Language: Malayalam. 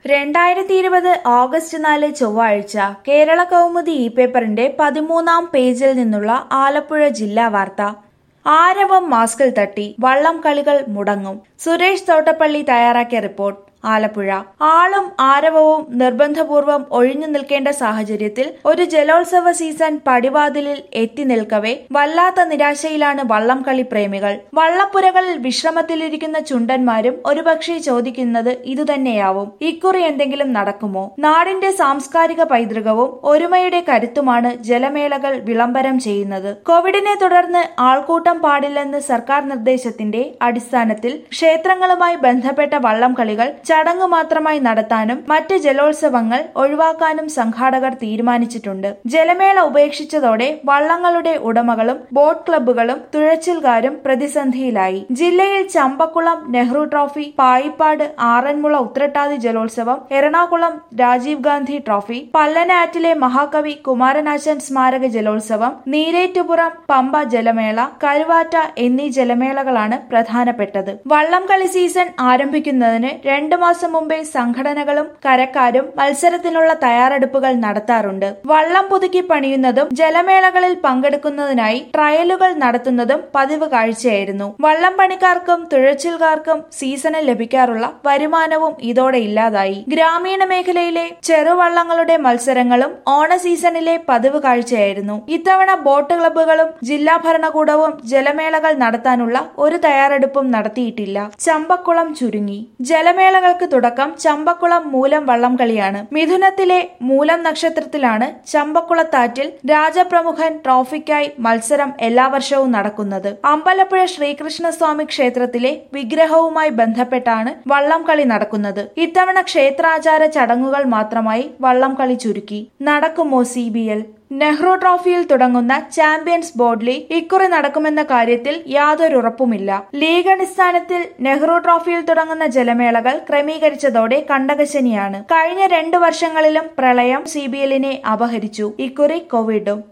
രണ്ടായിരത്തി ഇരുപത് ഓഗസ്റ്റ് നാല് ചൊവ്വാഴ്ച കേരള കൗമുദി ഇ പേപ്പറിന്റെ പതിമൂന്നാം പേജിൽ നിന്നുള്ള ആലപ്പുഴ ജില്ലാ വാർത്ത ആരവം മാസ്കിൽ തട്ടി വള്ളം കളികൾ മുടങ്ങും സുരേഷ് തോട്ടപ്പള്ളി തയ്യാറാക്കിയ റിപ്പോർട്ട് ആലപ്പുഴ ആളും ആരവവും നിർബന്ധപൂർവം ഒഴിഞ്ഞു നിൽക്കേണ്ട സാഹചര്യത്തിൽ ഒരു ജലോത്സവ സീസൺ പടിവാതിലിൽ എത്തി നിൽക്കവേ വല്ലാത്ത നിരാശയിലാണ് വള്ളംകളി പ്രേമികൾ വള്ളപ്പുരകളിൽ വിശ്രമത്തിലിരിക്കുന്ന ചുണ്ടന്മാരും ഒരുപക്ഷെ ചോദിക്കുന്നത് ഇതുതന്നെയാവും ഇക്കുറി എന്തെങ്കിലും നടക്കുമോ നാടിന്റെ സാംസ്കാരിക പൈതൃകവും ഒരുമയുടെ കരുത്തുമാണ് ജലമേളകൾ വിളംബരം ചെയ്യുന്നത് കോവിഡിനെ തുടർന്ന് ആൾക്കൂട്ടം പാടില്ലെന്ന് സർക്കാർ നിർദ്ദേശത്തിന്റെ അടിസ്ഥാനത്തിൽ ക്ഷേത്രങ്ങളുമായി ബന്ധപ്പെട്ട വള്ളം കളികൾ ചടങ്ങ് മാത്രമായി നടത്താനും മറ്റ് ജലോത്സവങ്ങൾ ഒഴിവാക്കാനും സംഘാടകർ തീരുമാനിച്ചിട്ടുണ്ട് ജലമേള ഉപേക്ഷിച്ചതോടെ വള്ളങ്ങളുടെ ഉടമകളും ബോട്ട് ക്ലബ്ബുകളും തുഴച്ചിൽക്കാരും പ്രതിസന്ധിയിലായി ജില്ലയിൽ ചമ്പക്കുളം നെഹ്റു ട്രോഫി പായിപ്പാട് ആറന്മുള ഉത്രട്ടാതി ജലോത്സവം എറണാകുളം രാജീവ് ഗാന്ധി ട്രോഫി പല്ലനാറ്റിലെ മഹാകവി കുമാരനാശൻ സ്മാരക ജലോത്സവം നീരേറ്റുപുറം പമ്പ ജലമേള കരുവാറ്റ എന്നീ ജലമേളകളാണ് പ്രധാനപ്പെട്ടത് വള്ളംകളി സീസൺ ആരംഭിക്കുന്നതിന് രണ്ടു മാസം മുമ്പേ സംഘടനകളും കരക്കാരും മത്സരത്തിനുള്ള തയ്യാറെടുപ്പുകൾ നടത്താറുണ്ട് വള്ളം പുതുക്കി പണിയുന്നതും ജലമേളകളിൽ പങ്കെടുക്കുന്നതിനായി ട്രയലുകൾ നടത്തുന്നതും പതിവ് കാഴ്ചയായിരുന്നു വള്ളം പണിക്കാർക്കും തുഴച്ചിൽക്കാർക്കും സീസണിൽ ലഭിക്കാറുള്ള വരുമാനവും ഇതോടെ ഇല്ലാതായി ഗ്രാമീണ മേഖലയിലെ ചെറുവള്ളങ്ങളുടെ മത്സരങ്ങളും ഓണ സീസണിലെ പതിവ് കാഴ്ചയായിരുന്നു ഇത്തവണ ബോട്ട് ക്ലബ്ബുകളും ജില്ലാ ഭരണകൂടവും ജലമേളകൾ നടത്താനുള്ള ഒരു തയ്യാറെടുപ്പും നടത്തിയിട്ടില്ല ചമ്പക്കുളം ചുരുങ്ങി ജലമേളകൾക്ക് തുടക്കം ചമ്പക്കുളം മൂലം വള്ളം കളിയാണ് മിഥുനത്തിലെ മൂലം നക്ഷത്രത്തിലാണ് ചമ്പക്കുളത്താറ്റിൽ രാജപ്രമുഖൻ ട്രോഫിക്കായി മത്സരം എല്ലാ വർഷവും നടക്കുന്നത് അമ്പലപ്പുഴ ശ്രീകൃഷ്ണസ്വാമി ക്ഷേത്രത്തിലെ വിഗ്രഹവുമായി ബന്ധപ്പെട്ടാണ് വള്ളം കളി നടക്കുന്നത് ഇത്തവണ ക്ഷേത്രാചാര ചടങ്ങുകൾ മാത്രമായി വള്ളം കളി ചുരുക്കി നടക്കുമോ സി ബി എൽ നെഹ്റു ട്രോഫിയിൽ തുടങ്ങുന്ന ചാമ്പ്യൻസ് ബോർഡ് ലീഗ് ഇക്കുറി നടക്കുമെന്ന കാര്യത്തിൽ യാതൊരു ഉറപ്പുമില്ല ലീഗ് അടിസ്ഥാനത്തിൽ നെഹ്റു ട്രോഫിയിൽ തുടങ്ങുന്ന ജലമേളകൾ ക്രമീകരിച്ചതോടെ കണ്ടകശനിയാണ് കഴിഞ്ഞ രണ്ടു വർഷങ്ങളിലും പ്രളയം സി ബി എല്ലിനെ അപഹരിച്ചു ഇക്കുറി കോവിഡും